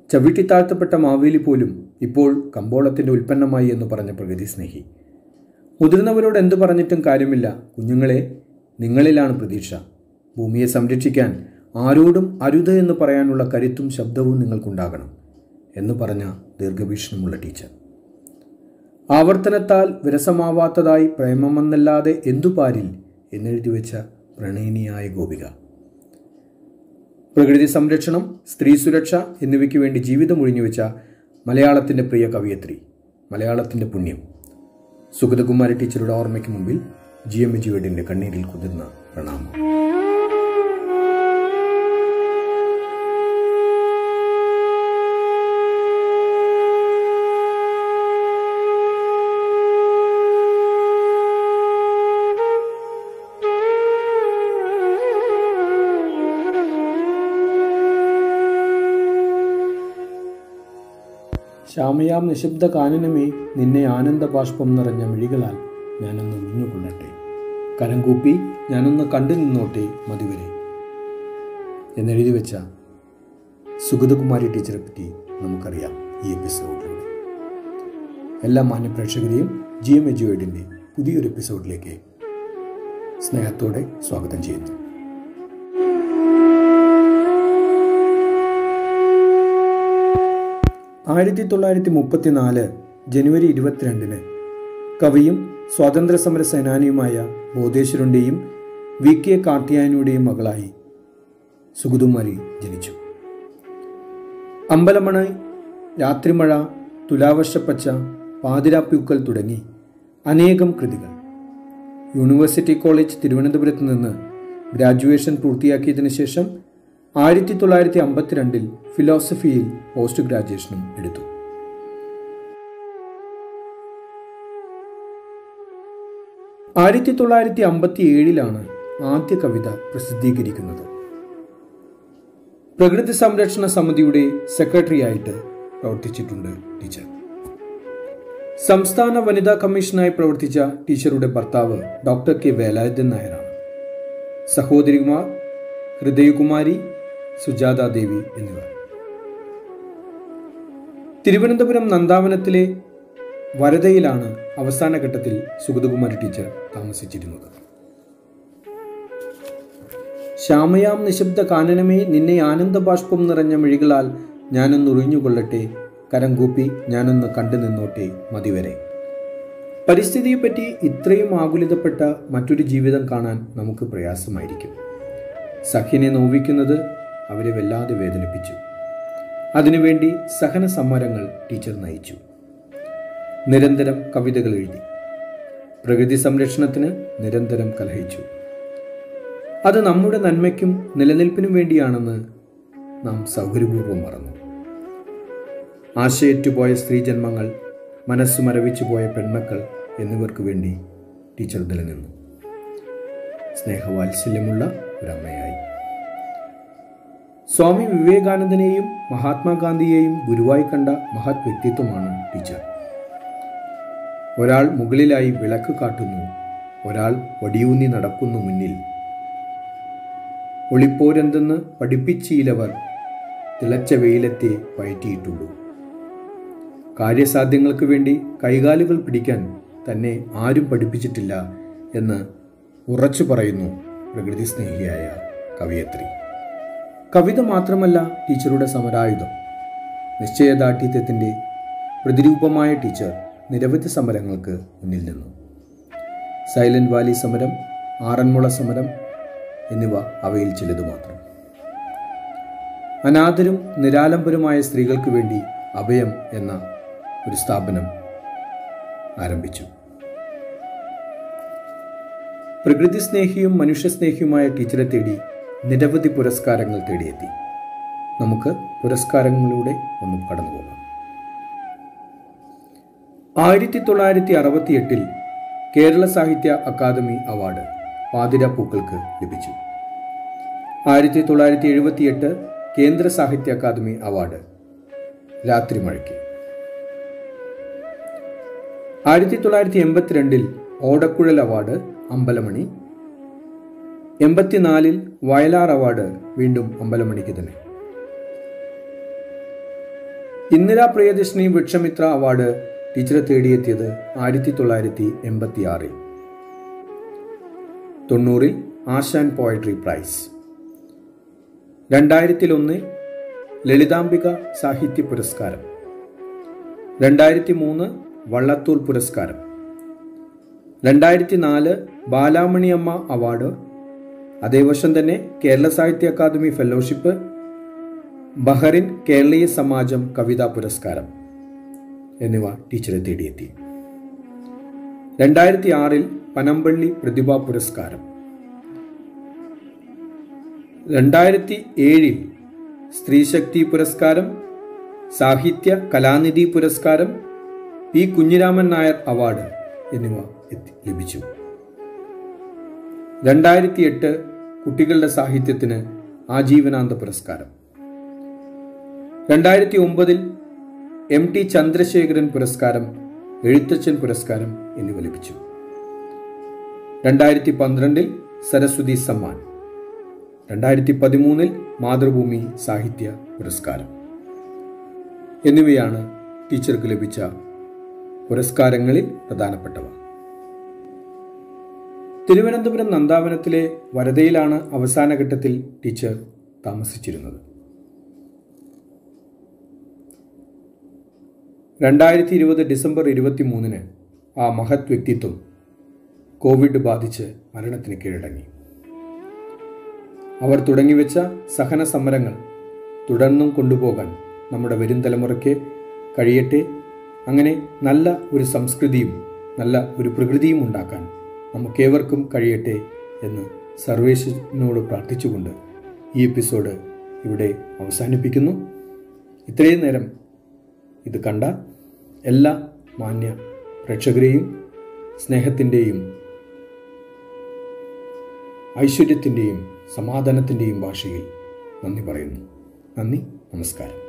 ചവിട്ടിത്താഴ്ത്തപ്പെട്ട മാവേലി പോലും ഇപ്പോൾ കമ്പോളത്തിൻ്റെ ഉൽപ്പന്നമായി എന്ന് പറഞ്ഞ പ്രകൃതി സ്നേഹി മുതിർന്നവരോട് എന്തു പറഞ്ഞിട്ടും കാര്യമില്ല കുഞ്ഞുങ്ങളെ നിങ്ങളിലാണ് പ്രതീക്ഷ ഭൂമിയെ സംരക്ഷിക്കാൻ ആരോടും അരുത് എന്ന് പറയാനുള്ള കരുത്തും ശബ്ദവും നിങ്ങൾക്കുണ്ടാകണം എന്ന് പറഞ്ഞ ദീർഘവീക്ഷണമുള്ള ടീച്ചർ ആവർത്തനത്താൽ വിരസമാവാത്തതായി പ്രേമമെന്നല്ലാതെ എന്തു പാരിൽ എന്നെഴുതി വെച്ച പ്രണയിനിയായ ഗോപിക പ്രകൃതി സംരക്ഷണം സ്ത്രീ സുരക്ഷ എന്നിവയ്ക്ക് വേണ്ടി ജീവിതം ഒഴിഞ്ഞുവെച്ച മലയാളത്തിൻ്റെ പ്രിയ കവിയത്രി മലയാളത്തിൻ്റെ പുണ്യം സുഗതകുമാരി ടീച്ചറുടെ ഓർമ്മയ്ക്ക് മുമ്പിൽ ജി എം ജിവേഡിൻ്റെ കണ്ണീരിൽ കുതിർന്ന പ്രണാമം ശ്യാമയാം നിശബ്ദ കാനനമേ നിന്നെ ആനന്ദ ബാഷ്പം നിറഞ്ഞ മിഴികളാൽ ഞാനൊന്ന് ഒഴിഞ്ഞുകൊള്ളട്ടെ കരം കൂപ്പി ഞാനൊന്ന് കണ്ടു നിന്നോട്ടെ മതിവരെ എന്നെഴുതി വെച്ച സുഗതകുമാരി ടീച്ചറെ പറ്റി നമുക്കറിയാം ഈ എപ്പിസോഡിലൂടെ എല്ലാ മാന്യപ്രേക്ഷകരെയും ജി എം എജുവേഡിൻ്റെ പുതിയൊരു എപ്പിസോഡിലേക്ക് സ്നേഹത്തോടെ സ്വാഗതം ചെയ്യുന്നു ആയിരത്തി തൊള്ളായിരത്തി മുപ്പത്തിനാല് ജനുവരി ഇരുപത്തിരണ്ടിന് കവിയും സ്വാതന്ത്ര്യ സമര സേനാനിയുമായ ബോധേശ്വരൻ്റെയും വി കെ കാർത്തിയായനിയുടെയും മകളായി സുഗുതുമാരി ജനിച്ചു അമ്പലമണ രാത്രിമഴ തുലാവർഷപ്പച്ച പാതിരാപ്പൂക്കൾ തുടങ്ങി അനേകം കൃതികൾ യൂണിവേഴ്സിറ്റി കോളേജ് തിരുവനന്തപുരത്ത് നിന്ന് ഗ്രാജുവേഷൻ പൂർത്തിയാക്കിയതിനു ശേഷം ആയിരത്തി തൊള്ളായിരത്തി അമ്പത്തിരണ്ടിൽ ഫിലോസഫിയിൽ പോസ്റ്റ് ഗ്രാജുവേഷനും എടുത്തു ആയിരത്തി തൊള്ളായിരത്തി അമ്പത്തി ഏഴിലാണ് ആദ്യ കവിത പ്രസിദ്ധീകരിക്കുന്നത് പ്രകൃതി സംരക്ഷണ സമിതിയുടെ സെക്രട്ടറിയായിട്ട് പ്രവർത്തിച്ചിട്ടുണ്ട് ടീച്ചർ സംസ്ഥാന വനിതാ കമ്മീഷനായി പ്രവർത്തിച്ച ടീച്ചറുടെ ഭർത്താവ് ഡോക്ടർ കെ വേലായുധൻ നായരാണ് സഹോദരിമാർ ഹൃദയകുമാരി സുജാത ദേവി എന്നിവർ തിരുവനന്തപുരം നന്ദാവനത്തിലെ വരതയിലാണ് അവസാന ഘട്ടത്തിൽ സുഗതകുമാരി ടീച്ചർ താമസിച്ചിരുന്നത് ശ്യാമയാം നിശബ്ദ കാനനമേ നിന്നെ ആനന്ദബാഷ്പം നിറഞ്ഞ മിഴികളാൽ ഞാനൊന്ന് ഒഴിഞ്ഞുകൊള്ളട്ടെ കരം കൂപ്പി ഞാനൊന്ന് കണ്ടു നിന്നോട്ടെ മതിവരെ പരിസ്ഥിതിയെപ്പറ്റി ഇത്രയും ആകുലിതപ്പെട്ട മറ്റൊരു ജീവിതം കാണാൻ നമുക്ക് പ്രയാസമായിരിക്കും സഖ്യനെ നോവിക്കുന്നത് അവരെ വല്ലാതെ വേദനിപ്പിച്ചു അതിനുവേണ്ടി സഹന സമരങ്ങൾ ടീച്ചർ നയിച്ചു നിരന്തരം കവിതകൾ എഴുതി പ്രകൃതി സംരക്ഷണത്തിന് നിരന്തരം കലഹിച്ചു അത് നമ്മുടെ നന്മയ്ക്കും നിലനിൽപ്പിനും വേണ്ടിയാണെന്ന് നാം സൗകര്യപൂർവ്വം മറന്നു ആശയറ്റുപോയ സ്ത്രീജന്മങ്ങൾ മനസ്സ് മരവിച്ചു പോയ പെൺമക്കൾ എന്നിവർക്ക് വേണ്ടി ടീച്ചർ നിലനിന്നു സ്നേഹവാത്സല്യമുള്ള ഒരമ്മയായി സ്വാമി വിവേകാനന്ദനെയും മഹാത്മാഗാന്ധിയെയും ഗുരുവായി കണ്ട മഹത് വ്യക്തിത്വമാണ് ടീച്ചർ ഒരാൾ മുകളിലായി വിളക്ക് കാട്ടുന്നു ഒരാൾ വടിയൂന്നി നടക്കുന്നു മുന്നിൽ ഒളിപ്പോരെന്തെന്ന് പഠിപ്പിച്ചിയിലവർ തിളച്ച വെയിലത്തെ പയറ്റിയിട്ടുള്ളൂ കാര്യസാധ്യങ്ങൾക്ക് വേണ്ടി കൈകാലുകൾ പിടിക്കാൻ തന്നെ ആരും പഠിപ്പിച്ചിട്ടില്ല എന്ന് ഉറച്ചു പറയുന്നു പ്രകൃതി സ്നേഹിയായ കവിയത്രി കവിത മാത്രമല്ല ടീച്ചറുടെ സമരായുധം നിശ്ചയദാർഢ്യത്തിൻ്റെ പ്രതിരൂപമായ ടീച്ചർ നിരവധി സമരങ്ങൾക്ക് മുന്നിൽ നിന്നു സൈലന്റ് വാലി സമരം ആറന്മുള സമരം എന്നിവ അവയിൽ ചിലത് മാത്രം അനാഥരും നിരാലംബരുമായ സ്ത്രീകൾക്ക് വേണ്ടി അഭയം എന്ന ഒരു സ്ഥാപനം ആരംഭിച്ചു പ്രകൃതി സ്നേഹിയും മനുഷ്യസ്നേഹിയുമായ ടീച്ചറെ തേടി നിരവധി പുരസ്കാരങ്ങൾ തേടിയെത്തി നമുക്ക് പുരസ്കാരങ്ങളിലൂടെ ഒന്ന് കടന്നു പോകാം ആയിരത്തി തൊള്ളായിരത്തി അറുപത്തി എട്ടിൽ കേരള സാഹിത്യ അക്കാദമി അവാർഡ് പാതിര പൂക്കൾക്ക് ലഭിച്ചു ആയിരത്തി തൊള്ളായിരത്തി എഴുപത്തിയെട്ട് കേന്ദ്ര സാഹിത്യ അക്കാദമി അവാർഡ് രാത്രി മഴയ്ക്ക് ആയിരത്തി തൊള്ളായിരത്തി എൺപത്തിരണ്ടിൽ ഓടക്കുഴൽ അവാർഡ് അമ്പലമണി എൺപത്തിനാലിൽ വയലാർ അവാർഡ് വീണ്ടും അമ്പലമണിക്ക് തന്നെ ഇന്ദിരാ പ്രിയദർശിനി വൃക്ഷമിത്ര അവാർഡ് ടീച്ചറെ തേടിയെത്തിയത് ആയിരത്തി തൊള്ളായിരത്തി എൺപത്തി ആറിൽ തൊണ്ണൂറിൽ ആശാൻ പോയട്രി പ്രൈസ് രണ്ടായിരത്തിലൊന്ന് ലളിതാംബിക സാഹിത്യ പുരസ്കാരം രണ്ടായിരത്തി മൂന്ന് വള്ളത്തൂർ പുരസ്കാരം രണ്ടായിരത്തി നാല് ബാലാമണിയമ്മ അവാർഡ് അതേ വർഷം തന്നെ കേരള സാഹിത്യ അക്കാദമി ഫെലോഷിപ്പ് ബഹറിൻ കേരളീയ സമാജം കവിതാ പുരസ്കാരം എന്നിവ ടീച്ചറെ തേടിയെത്തി രണ്ടായിരത്തി ആറിൽ പനമ്പള്ളി പ്രതിഭാ പുരസ്കാരം രണ്ടായിരത്തി ഏഴിൽ സ്ത്രീശക്തി പുരസ്കാരം സാഹിത്യ കലാനിധി പുരസ്കാരം പി കുഞ്ഞിരാമൻ നായർ അവാർഡ് എന്നിവ എത്തി ലഭിച്ചു രണ്ടായിരത്തി എട്ട് കുട്ടികളുടെ സാഹിത്യത്തിന് ആജീവനാന്ത പുരസ്കാരം രണ്ടായിരത്തി ഒമ്പതിൽ എം ടി ചന്ദ്രശേഖരൻ പുരസ്കാരം എഴുത്തച്ഛൻ പുരസ്കാരം എന്നിവ ലഭിച്ചു രണ്ടായിരത്തി പന്ത്രണ്ടിൽ സരസ്വതി സമ്മാൻ രണ്ടായിരത്തി പതിമൂന്നിൽ മാതൃഭൂമി സാഹിത്യ പുരസ്കാരം എന്നിവയാണ് ടീച്ചർക്ക് ലഭിച്ച പുരസ്കാരങ്ങളിൽ പ്രധാനപ്പെട്ടവ തിരുവനന്തപുരം നന്ദാവനത്തിലെ വരതയിലാണ് അവസാന ഘട്ടത്തിൽ ടീച്ചർ താമസിച്ചിരുന്നത് രണ്ടായിരത്തി ഇരുപത് ഡിസംബർ ഇരുപത്തി മൂന്നിന് ആ മഹത് വ്യക്തിത്വം കോവിഡ് ബാധിച്ച് മരണത്തിന് കീഴടങ്ങി അവർ തുടങ്ങിവെച്ച സഹന സമരങ്ങൾ തുടർന്നും കൊണ്ടുപോകാൻ നമ്മുടെ വരും തലമുറയ്ക്ക് കഴിയട്ടെ അങ്ങനെ നല്ല ഒരു സംസ്കൃതിയും നല്ല ഒരു പ്രകൃതിയും ഉണ്ടാക്കാൻ നമുക്കേവർക്കും കഴിയട്ടെ എന്ന് സർവേശ്വരനോട് പ്രാർത്ഥിച്ചുകൊണ്ട് ഈ എപ്പിസോഡ് ഇവിടെ അവസാനിപ്പിക്കുന്നു ഇത്രയും നേരം ഇത് കണ്ട എല്ലാ മാന്യ പ്രേക്ഷകരെയും സ്നേഹത്തിൻ്റെയും ഐശ്വര്യത്തിൻ്റെയും സമാധാനത്തിൻ്റെയും ഭാഷയിൽ നന്ദി പറയുന്നു നന്ദി നമസ്കാരം